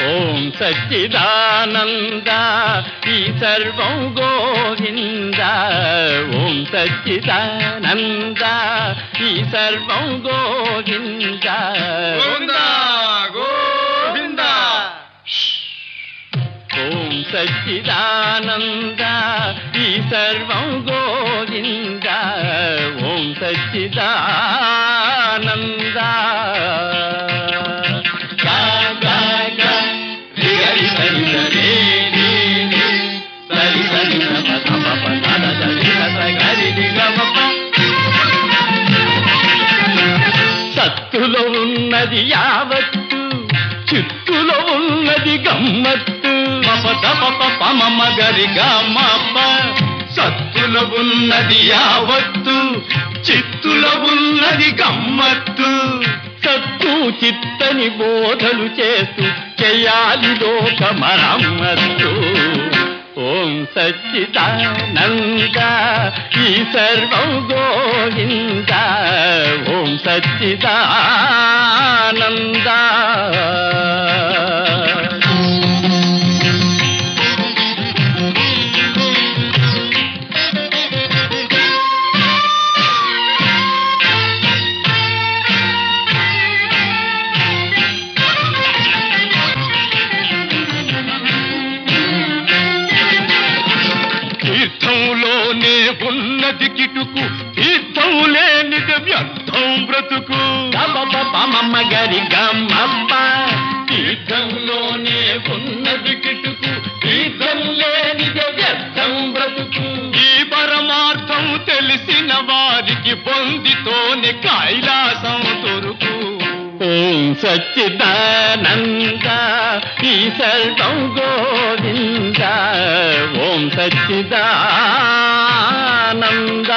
ఓం సచ్చిదానంద ఈ సర్వం గోవింద ఓం సచ్చిదానంద ఈ సర్వం గోవింద గోవిందా గోవిందా ఓం సచ్చిదానంద ఈ సర్వం గోవింద ఓం సచ్చిదానంద గా గా గా రి గరి సరి సరి రి రి సరి సరి స ప ధ ప ప ధ ధ ధ రి గ స గ రి రి గ మ ప సత్తులో ఉన్నది యావత్తు చిత్తులో ఉన్నది గమ్మత్తు మప తప పమ గరి గమ సత్తులో ఉన్నది యావత్తు చిత్తులో ఉన్నది గమ్మత్తు సత్తు చిత్తని బోధలు చేస్తూ చేయాలి లోక మరమ్మత్తు ఓం సచ్చిదానంద ఈ సర్వం గోవింద ఓం సచ్చిదానంద తీర్థంలోనే ఉన్నది కిటుకు తీర్థం లేనిది వ్యర్థం బ్రతుకు పమమ్మ గరి గమ్మప్ప తీర్థంలోనే ఉన్నది కిటుకు తీర్థం లేనిది వ్యర్థం బ్రతుకు ఈ పరమార్థం తెలిసిన వారికి పొందితోనే కైలాసం దొరుకు ఓం సచ్చిదానంద ఈ సర్వం గోవింద ఓం సచ్చిదానంద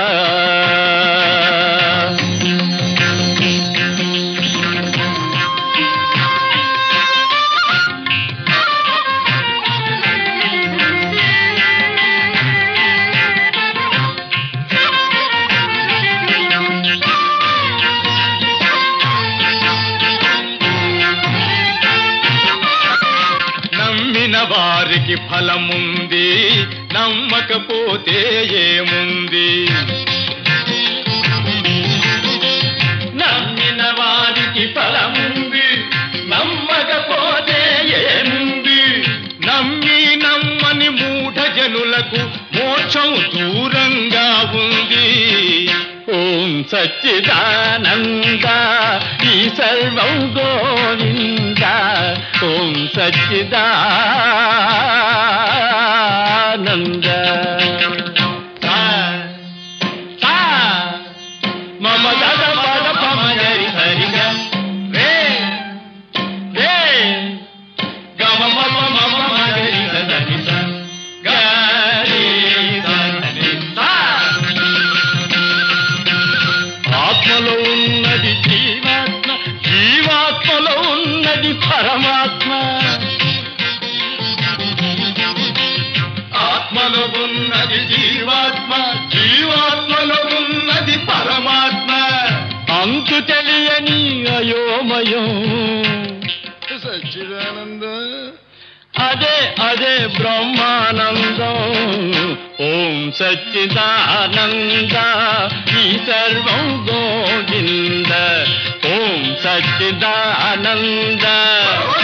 నమ్మిన వారికి ఫలముంది నమ్మకపోతే ఏముంది నమ్మిన వారికి ఫలముంది నమ్మకపోతే ఏముంది నమ్మి నమ్మని మూఢ జనులకు మోక్షం దూరంగా ఉంది ఓం సచ్చిదానంద ఈ సర్వం గోవింద ఓం సచ్చిదానంద సా సా మమ గద పద పమ గరి సరిగ రే రే గమ మమ మమ మగరి సదని స గరి సదని సా ఆత్మలో ఉన్నది జీవాత్మ జీవాత్మలో ఉన్నది పరమాత్మ ఆత్మలో ఉన్నది జీవాత్మ జీవాత్మలో ఉన్నది పరమాత్మ అంతు తెలియని అయోమయం సచ్చిదానంద అదే అదే బ్రహ్మానందం ఓం సచ్చిదానంద ఈ సర్వం గోవింద ఓం సచ్చిదానంద